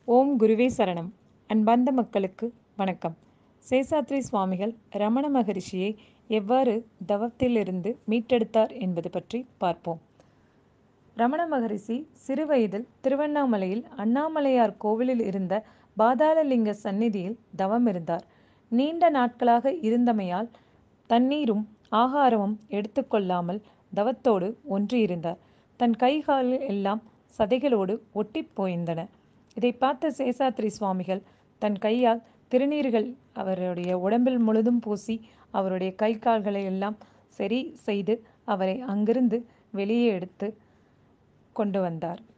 ஓம் குருவே சரணம் அன்பார்ந்த மக்களுக்கு வணக்கம் சேசாத்ரி சுவாமிகள் ரமண மகரிஷியை எவ்வாறு தவத்திலிருந்து மீட்டெடுத்தார் என்பது பற்றி பார்ப்போம் ரமண மகரிஷி சிறுவயதில் திருவண்ணாமலையில் அண்ணாமலையார் கோவிலில் இருந்த பாதாளலிங்க சந்நிதியில் தவம் இருந்தார் நீண்ட நாட்களாக இருந்தமையால் தண்ணீரும் ஆகாரமும் எடுத்துக்கொள்ளாமல் தவத்தோடு ஒன்றியிருந்தார் தன் கைகாலில் எல்லாம் சதைகளோடு ஒட்டிப் போயிருந்தன இதை பார்த்த சேசாத்ரி சுவாமிகள் தன் கையால் திருநீர்கள் அவருடைய உடம்பில் முழுதும் பூசி அவருடைய கை கால்களை எல்லாம் சரி செய்து அவரை அங்கிருந்து வெளியே எடுத்து கொண்டு வந்தார்